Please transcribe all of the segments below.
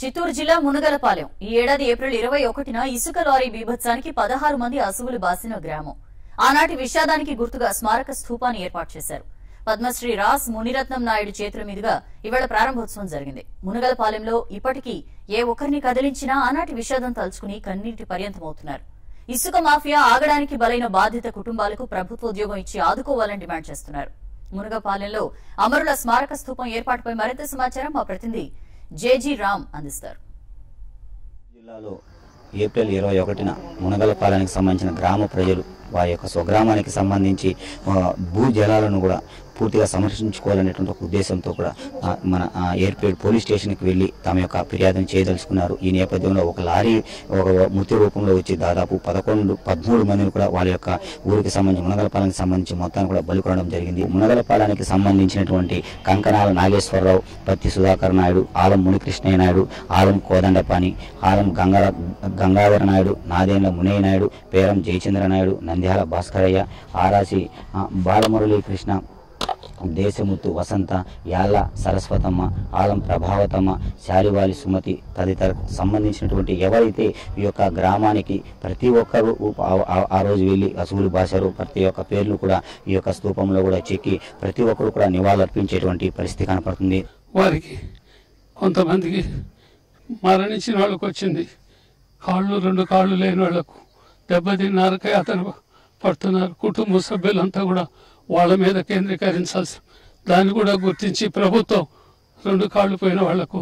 చిత్తూరు జిల్లా మునగలపాలెం ఈ ఏడాది ఏప్రిల్ ఇరవై ఒకటిన ఇసుక లారీ బీభత్సానికి పదహారు మంది అసువులు బాసిన గ్రామం ఆనాటి విషాదానికి గుర్తుగా స్మారక స్థూపాన్ని ఏర్పాటు చేశారు పద్మశ్రీ రాస్ మునిరత్నం నాయుడు చేతుల మీదుగా ఇవాళ ప్రారంభోత్సవం జరిగింది మునగలపాలెంలో ఇప్పటికీ ఏ ఒక్కరిని కదిలించినా ఆనాటి విషాదం తలుచుకుని కన్నీటి పర్యంతమవుతున్నారు ఇసుక మాఫియా ఆగడానికి బలైన బాధిత కుటుంబాలకు ప్రభుత్వ ఉద్యోగం ఇచ్చి ఆదుకోవాలని డిమాండ్ చేస్తున్నారు మునగపాలెంలో అమరుల స్మారక స్థూపం ఏర్పాటుపై మరింత సమాచారం మా ప్రతినిధి జేజీ రామ్ అందిస్తారు జిల్లాలో ఏప్రిల్ ఇరవై ఒకటిన మునగలపాలెనికి సంబంధించిన గ్రామ ప్రజలు వారి యొక్క స్వగ్రామానికి సంబంధించి ఆ, భూ జలాలను కూడా పూర్తిగా సంరక్షించుకోవాలనేటువంటి ఒక ఉద్దేశంతో కూడా ఆ, మన ఆ, ఎయిర్పేడ్ పోలీస్ స్టేషన్కి వెళ్ళి తమ యొక్క ఫిర్యాదును చేయదలుచుకున్నారు ఈ నేపథ్యంలో ఒక లారీ ఒక మృతి రూపంలో వచ్చి దాదాపు పదకొండు పదమూడు మందిని కూడా వాళ్ళ యొక్క ఊరికి సంబంధించి మునగలపాలెనికి సంబంధించి మొత్తాన్ని కూడా బలికొనడం జరిగింది మునగలపాలెనికి సంబంధించినటువంటి కంకణాల నాగేశ్వరరావు పత్తి సుధాకర్ నాయుడు ఆలం మునికృష్ణయ్య నాయుడు ఆలం కోదండపాణి ఆలం గంగా గంగాధర నాయుడు నాదేండ్ల మునయ్య నాయుడు పేరం జయచంద్ర నాయుడు నంద్యాల భాస్కరయ్య ఆరాసి ఆ, బాలమురళీ కృష్ణ దేశముత్తు వసంత యాళ్ళ సరస్వతమ్మ ఆలం ప్రభావతమ్మ శాలివాలి సుమతి తదితర సంబంధించినటువంటి ఎవరైతే ఈ యొక్క గ్రామానికి ప్రతి ఒక్కరూ ఉప- ఆ- ఆ- ఆ రోజు వెళ్ళి అసువులు బాశారు ప్రతి ఒక్క పేర్లు కూడా ఈ యొక్క స్తూపంలో కూడా చెక్కి ప్రతి ఒక్కరు కూడా నివాళులర్పించేటువంటి పరిస్థితి కనపడుతుంది వారికి కొంతమందికి మరణించిన వాళ్ళకు వచ్చింది కాళ్ళు రెండు కాళ్ళు లేని వాళ్లకు దెబ్బతిన్నారకే అతను పడుతున్నారు కుటుంబ సభ్యులంతా కూడా వాళ్ళ మీద కేంద్రీకరించాల్సి దాన్ని కూడా గుర్తించి ప్రభుత్వం రెండు కాళ్ళు పోయిన వాళ్లకు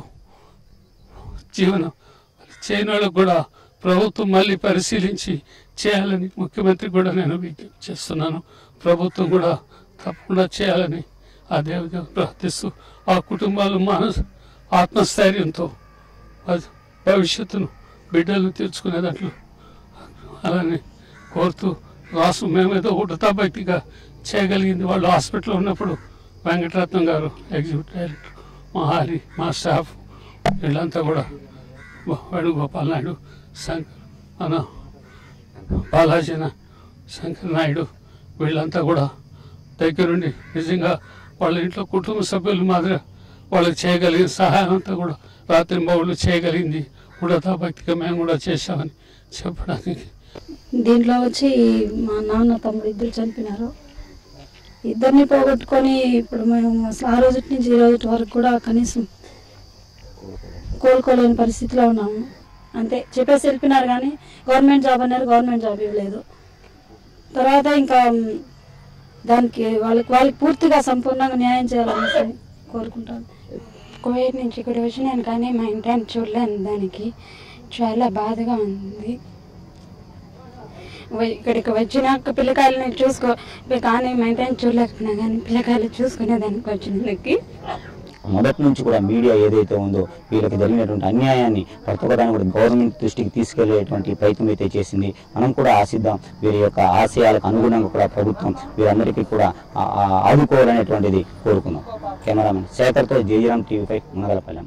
జీవనం చేయని వాళ్ళకు కూడా ప్రభుత్వం మళ్ళీ పరిశీలించి చేయాలని ముఖ్యమంత్రి కూడా నేను విజ్ఞప్తి చేస్తున్నాను ప్రభుత్వం కూడా తప్పకుండా చేయాలని ఆ దేవుడిగా ప్రార్థిస్తూ ఆ కుటుంబాలు మానస ఆత్మస్థైర్యంతో అది భవిష్యత్తును బిడ్డలను తీర్చుకునే దాంట్లో అలానే కోరుతూ రాసు మేమేదో ఉడతా బయటిగా చేయగలిగింది వాళ్ళు హాస్పిటల్లో ఉన్నప్పుడు వెంకటరత్నం గారు ఎగ్జిక్యూటివ్ డైరెక్టర్ మా హారి మా స్టాఫ్ వీళ్ళంతా కూడా వేణుగోపాల్ నాయుడు శంకర్ మన బాలాజీన శంకర్ నాయుడు వీళ్ళంతా కూడా దగ్గరుండి నిజంగా వాళ్ళ ఇంట్లో కుటుంబ సభ్యులు మాదిరి వాళ్ళకి చేయగలిగిన సహాయం అంతా కూడా రాత్రి మౌళ్ళు చేయగలిగింది ఉడతా భక్తిగా మేము కూడా చేశామని చెప్పడానికి దీంట్లో వచ్చి మా నాన్న తమ్ముడు ఇద్దరు చనిపోయినారు ఇద్దరిని పోగొట్టుకొని ఇప్పుడు మేము అసలు ఆ రోజు నుంచి ఈ రోజు వరకు కూడా కనీసం కోలుకోలేని పరిస్థితిలో ఉన్నాము అంతే చెప్పేసి వెళ్ళిపోయినారు కానీ గవర్నమెంట్ జాబ్ అన్నారు గవర్నమెంట్ జాబ్ ఇవ్వలేదు తర్వాత ఇంకా మ్, దానికి వాళ్ళకి వాళ్ళకి పూర్తిగా సంపూర్ణంగా న్యాయం చేయాలనేసి కోరుకుంటాను కోవిడ్ నుంచి ఇక్కడ వచ్చినాను కానీ మా ఇంటిని చూడలేను దానికి చాలా బాధగా ఉంది వ- ఇక్కడికి వచ్చినాక పిల్లకాయలని చూసుకో కానీ మా ఇంటిని చూడలేకపోయినా కానీ పిల్లకాయలు చూసుకునేదానికి వచ్చినందుకు మొదటి నుంచి కూడా మీడియా ఏదైతే ఉందో వీళ్ళకి జరిగినటువంటి అన్యాయాన్ని ప్రతి ఒక్కదాన్ని కూడా గవర్నమెంట్ దృష్టికి తీసుకెళ్లేటువంటి ప్రయత్నం అయితే చేసింది మనం కూడా ఆశిద్దాం వీరి యొక్క ఆశయాలకు అనుగుణంగా కూడా ప్రభుత్వం వీరందరికీ కూడా ఆ- ఆ ఆదుకోవాలనేటువంటిది కోరుకుందాం కెమెరామెన్ శేఖర్తో జయరామ్ టీవీ ఫైవ్ మంగళపల్లెం